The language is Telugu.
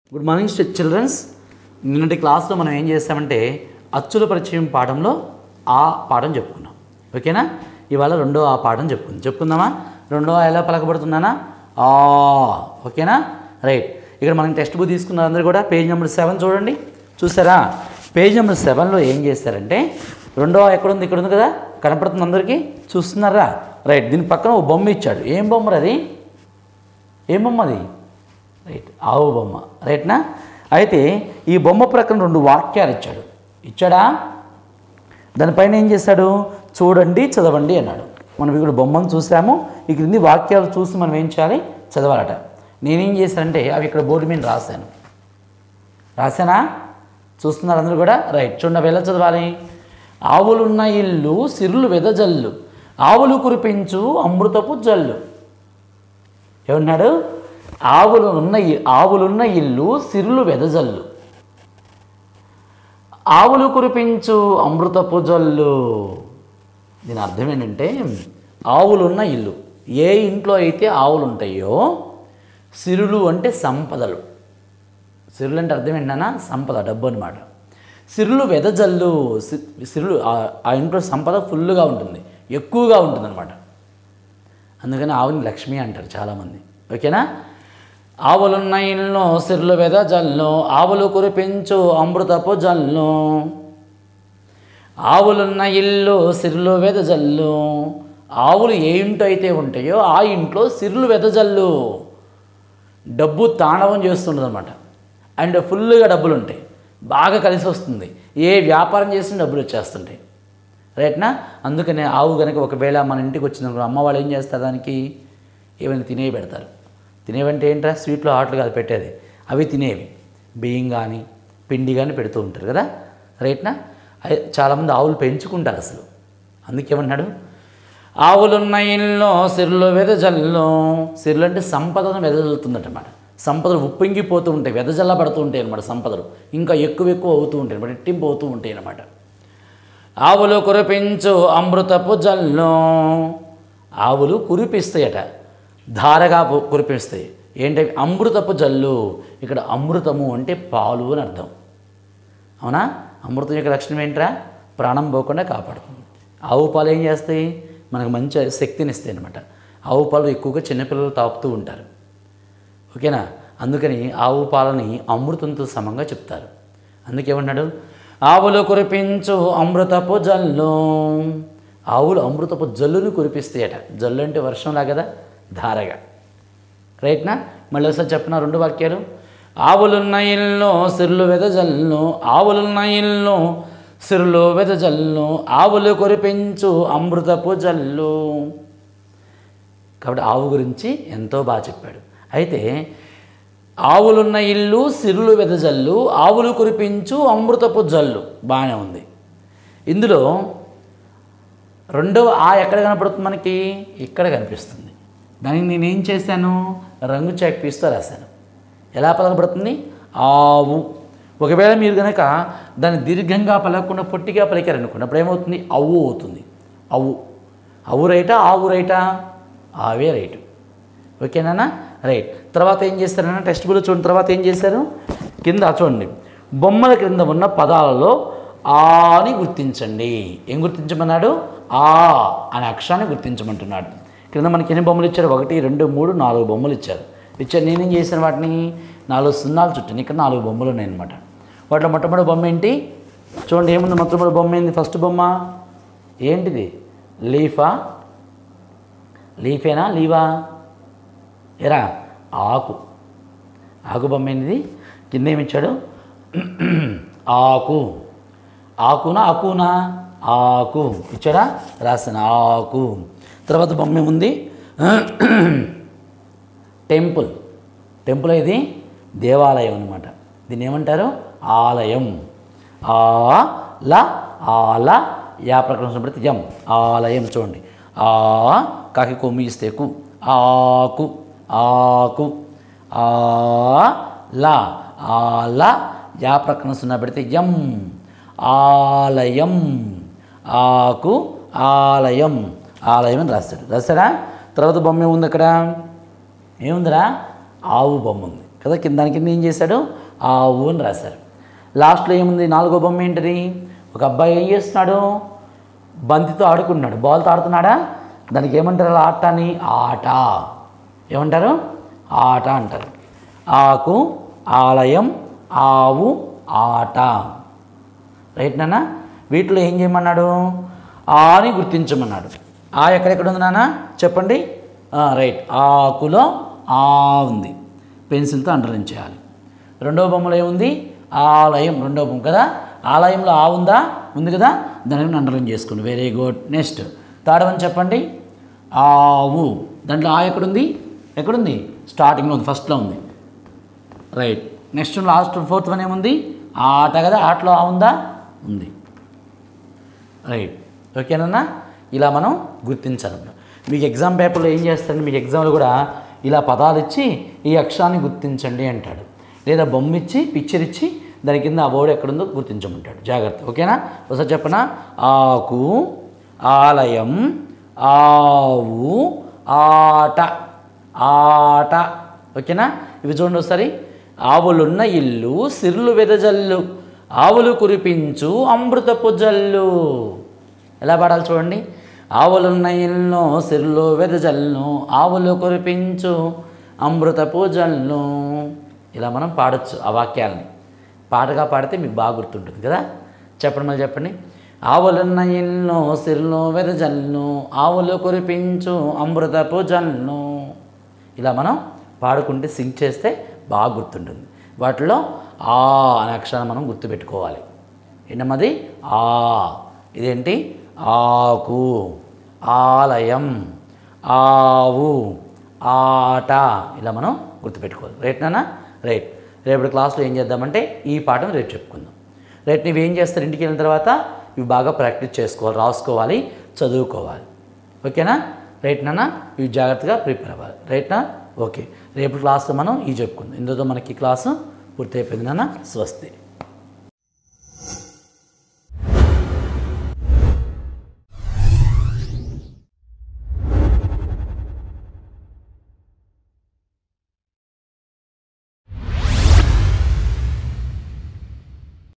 గుడ్ మార్నింగ్ చిల్డ్రన్స్ నిన్నటి క్లాస్లో మనం ఏం చేస్తామంటే అచ్చుల పరిచయం పాఠంలో ఆ పాఠం చెప్పుకున్నాం ఓకేనా ఇవాళ రెండో ఆ పాఠం చెప్పుకుందాం చెప్పుకుందామా రెండో ఆ ఎలా పలకబడుతున్నానా ఆ ఓకేనా రైట్ ఇక్కడ మనం టెక్స్ట్ బుక్ తీసుకున్న అందరూ కూడా పేజ్ నెంబర్ సెవెన్ చూడండి చూసారా పేజ్ నెంబర్ సెవెన్లో ఏం చేస్తారంటే రెండో ఆ ఎక్కడ ఉంది ఇక్కడ ఉంది కదా కనపడుతుంది అందరికీ చూస్తున్నారా రైట్ దీని పక్కన ఒక బొమ్మ ఇచ్చాడు ఏం బొమ్మ అది ఏం బొమ్మ అది రైట్ ఆవు బొమ్మ రైట్నా అయితే ఈ బొమ్మ ప్రక్కన రెండు వాక్యాలు ఇచ్చాడు ఇచ్చాడా దానిపైన ఏం చేశాడు చూడండి చదవండి అన్నాడు మనం ఇక్కడ బొమ్మను చూసాము ఇక్కడ ఇన్ని వాక్యాలు చూసి మనం ఏం చేయాలి చదవాలట నేనేం చేశానంటే అవి ఇక్కడ బోర్డు మీద రాశాను రాశానా చూస్తున్నారు అందరూ కూడా రైట్ చూడండి అవి ఎలా చదవాలి ఆవులున్న ఇల్లు సిరులు వెదజల్లు ఆవులు కురిపించు అమృతపు జల్లు ఏమన్నాడు ఆవులు ఉన్న ఇ- ఆవులున్న ఇల్లు సిరులు వెదజల్లు ఆవులు కురిపించు అమృతపు జల్లు దీని అర్థం ఏంటంటే ఆవులున్న ఇల్లు ఏ ఇంట్లో అయితే ఆవులు ఉంటాయో సిరులు అంటే సంపదలు సిరులు అంటే అర్థం ఏంటన్నా సంపద డబ్బు అనమాట సిరులు వెదజల్లు సి- సిరులు ఆ- ఆ ఇంట్లో సంపద ఫుల్గా ఉంటుంది ఎక్కువగా ఉంటుంది అనమాట అందుకని ఆవుని లక్ష్మి అంటారు చాలామంది ఓకేనా ఆవులున్న ఇల్లు సిర్లు వెద జల్లు ఆవులు కురిపించు అమృతపు జల్లు ఆవులున్న ఇల్లు సిర్లు వెదజల్లు ఆవులు ఏ ఇంట్లో అయితే ఉంటాయో ఆ ఇంట్లో సిర్లు వెదజల్లు డబ్బు తాండవం చేస్తుంటుంది అనమాట అండ్ ఫుల్గా డబ్బులు ఉంటాయి బాగా కలిసి వస్తుంది ఏ వ్యాపారం చేసినా డబ్బులు వచ్చేస్తుంటాయి రైట్నా అందుకనే ఆవు కనుక ఒకవేళ మన ఇంటికి వచ్చిందనుకో అమ్మ వాళ్ళు ఏం చేస్తారు దానికి ఏమైనా తినేవి పెడతారు తినేవంటే ఏంట్రా స్వీట్లో ఆటలు కాదు పెట్టేది అవి తినేవి బియ్యం కానీ పిండి కానీ పెడుతూ ఉంటారు కదా రైట్నా అయి- చాలామంది ఆవులు పెంచుకుంటారు అసలు అందుకేమన్నాడు ఆవులున్న ఇల్లు సిర్లు వెదజల్లు సిర్లు అంటే సంపదను వెదజల్లుతుందన్నమాట సంపదలు ఉప్పొంగిపోతూ ఉంటాయి వెదజల్ల పడుతూ ఉంటాయి అన్నమాట సంపదలు ఇంకా ఎక్కువ ఎక్కువ అవుతూ ఉంటాయి అన్నమాట రెట్టింపు అవుతూ ఉంటాయి అన్నమాట ఆవులు కురిపించు అమృతపు జల్లు ఆవులు కురిపిస్తాయట ధారగా పు- కురిపిస్తాయి ఏంటి అమృతపు జల్లు ఇక్కడ అమృతము అంటే పాలు అని అర్థం అవునా అమృతం యొక్క లక్షణం ఏంట్రా ప్రాణం పోకుండా కాపాడుతుంది ఆవు పాలు ఏం చేస్తాయి మనకు మంచి శక్తిని ఇస్తాయి అనమాట ఆవు పాలు ఎక్కువగా చిన్నపిల్లలు తాపుతూ ఉంటారు ఓకేనా అందుకని ఆవు పాలని అమృతంతో సమంగా చెప్తారు అందుకేమన్నాడు ఆవులు కురిపించు అమృతపు జల్లు ఆవులు అమృతపు జల్లును కురిపిస్తాయట జల్లు అంటే వర్షంలా కదా ధారగా రైట్నా మళ్ళీ ఒకసారి చెప్పిన రెండు వాక్యాలు ఆవులున్న ఇల్లు సిర్లు వెదజల్లు ఆవులున్న ఇల్లు సిర్లు వెదజల్లు ఆవులు కురిపించు అమృతపు జల్లు కాబట్టి ఆవు గురించి ఎంతో బాగా చెప్పాడు అయితే ఆవులున్న ఇల్లు సిరులు వెదజల్లు ఆవులు కురిపించు అమృతపు జల్లు బాగానే ఉంది ఇందులో రెండవ ఆ ఎక్కడ కనపడుతుంది మనకి ఇక్కడ కనిపిస్తుంది దానికి నేనేం చేశాను రంగు చాక్ పీస్తో రాశాను ఎలా పలకబడుతుంది ఆవు ఒకవేళ మీరు కనుక దాన్ని దీర్ఘంగా పలకకుండా పొట్టిగా పలికారనుకోండి అప్పుడు ఏమవుతుంది అవ్వు అవుతుంది అవ్వు అవ్వు రైటా ఆవు రైటా ఆవే రైటు ఓకేనా రైట్ తర్వాత ఏం చేస్తారన్నా టెక్స్ట్ బుక్లో చూడండి తర్వాత ఏం చేశారు కింద చూడండి బొమ్మల క్రింద ఉన్న పదాలలో ఆ అని గుర్తించండి ఏం గుర్తించమన్నాడు ఆ అనే అక్షరాన్ని గుర్తించమంటున్నాడు క్రింద మనకి ఎన్ని బొమ్మలు ఇచ్చారు ఒకటి రెండు మూడు నాలుగు బొమ్మలు ఇచ్చారు ఇచ్చారు నేనేం చేశాను వాటిని నాలుగు సున్నాలు చుట్టాను ఇక్కడ నాలుగు బొమ్మలు ఉన్నాయన్నమాట వాటిలో మొట్టమొదటి బొమ్మ ఏంటి చూడండి ఏముంది మొట్టమొదటి బొమ్మ ఏంది ఫస్ట్ బొమ్మ ఏంటిది లీఫా లీఫేనా లీవా ఎరా ఆకు ఆకు బొమ్మ ఏంటిది కింద ఏమిచ్చాడు ఆకు ఆకునా ఆకునా ఆకు ఇచ్చాడా రాసిన ఆకు తర్వాత బొమ్మ ఏముంది టెంపుల్ టెంపుల్ ఇది దేవాలయం అనమాట దీన్ని ఏమంటారు ఆలయం ఆ ల ఆల యా ప్రకటన పెడితే యం ఆలయం చూడండి ఆ కాకి కొమ్మి ఇస్తే కు ఆకు ఆకు ఆ లా ఆల యా ప్రకటన సున్నా పెడితే యం ఆలయం ఆకు ఆలయం ఆలయం అని రాస్తాడు రాస్తాడా తర్వాత బొమ్మ ఏముంది అక్కడ ఏముందిరా ఆవు బొమ్మ ఉంది కదా కింద దాని కింద ఏం చేశాడు ఆవు అని రాశారు లాస్ట్లో ఏముంది నాలుగో బొమ్మ ఏంటిది ఒక అబ్బాయి ఏం చేస్తున్నాడు బంతితో ఆడుకుంటున్నాడు బాల్తో ఆడుతున్నాడా దానికి ఏమంటారు అలా ఆటని ఆట ఏమంటారు ఆట అంటారు ఆకు ఆలయం ఆవు ఆట రైట్ నాన్న వీటిలో ఏం చేయమన్నాడు ఆ అని గుర్తించమన్నాడు ఆ ఎక్కడెక్కడ ఉంది నాన్న చెప్పండి ఆ, రైట్ ఆకులో ఆ ఉంది పెన్సిల్తో అండర్లైన్ చేయాలి రెండవ బొమ్మలో ఏముంది ఆలయం రెండవ బొమ్మ కదా ఆలయంలో ఆ ఉందా ఉంది కదా దానిని అండర్లైన్ చేసుకోండి very good next third one చెప్పండి ఆవు దాంట్లో ఆ ఎక్కడుంది ఎక్కడుంది స్టార్టింగ్లో ఉంది ఫస్ట్లో ఉంది right next last fourth one ఏముంది ఆట కదా ఆటలో ఆ ఉందా ఉంది రైట్ ఓకేనన్నా ఇలా మనం గుర్తించాలన్నమాట మీకు ఎగ్జామ్ పేపర్లో ఏం చేస్తారంటే మీకు ఎగ్జామ్లో కూడా ఇలా పదాలు ఇచ్చి ఈ అక్షరాన్ని గుర్తించండి అంటాడు లేదా బొమ్మ ఇచ్చి పిక్చర్ ఇచ్చి దాని కింద ఆ వర్డ్ ఎక్కడుందో గుర్తించమంటాడు జాగ్రత్త ఓకేనా ఒకసారి చెప్పనా ఆకు ఆలయం ఆవు ఆట ఆట ఓకేనా ఇవి చూడండి ఒకసారి ఆవులున్న ఇల్లు సిర్లు వెదజల్లు ఆవులు కురిపించు అమృతపు జల్లు ఎలా పాడాలి చూడండి ఆవులున్న ఇల్లు సిర్లు వెదజల్లు ఆవులు కురిపించు అమృతపు జల్లు ఇలా మనం పాడొచ్చు ఆ వాక్యాలని పాటగా పాడితే మీకు బాగా గుర్తుంటుంది కదా చెప్పండి మళ్ళీ చెప్పండి ఆవులున్న ఇల్లు సిర్లు వెదజల్లు ఆవులు కురిపించు అమృతపు జల్లు ఇలా మనం పాడుకుంటే సింగ్ చేస్తే బాగా గుర్తుంటుంది వాటిలో ఆ అనే అక్షరాన్ని మనం గుర్తుపెట్టుకోవాలి ఏంటమ్మది ఆ ఇదేంటి ఆకు ఆలయం ఆవు ఆట ఇలా మనం గుర్తుపెట్టుకోవాలి రైట్ నాన్న రైట్ రేపటి క్లాస్లో ఏం చేద్దామంటే ఈ పాఠం రేపు చెప్పుకుందాం రేపు నువ్వు ఏం చేస్తారు ఇంటికి వెళ్ళిన తర్వాత ఇవి బాగా ప్రాక్టీస్ చేసుకోవాలి రాసుకోవాలి చదువుకోవాలి ఓకేనా రైట్ నాన్న ఇవి జాగ్రత్తగా ప్రిపేర్ అవ్వాలి రైట్నా ఓకే రేపు క్లాస్లో మనం ఇవి చెప్పుకుందాం ఇందులో మనకి క్లాసు పూర్తి అయిపోయింది నాన్న స్వస్తి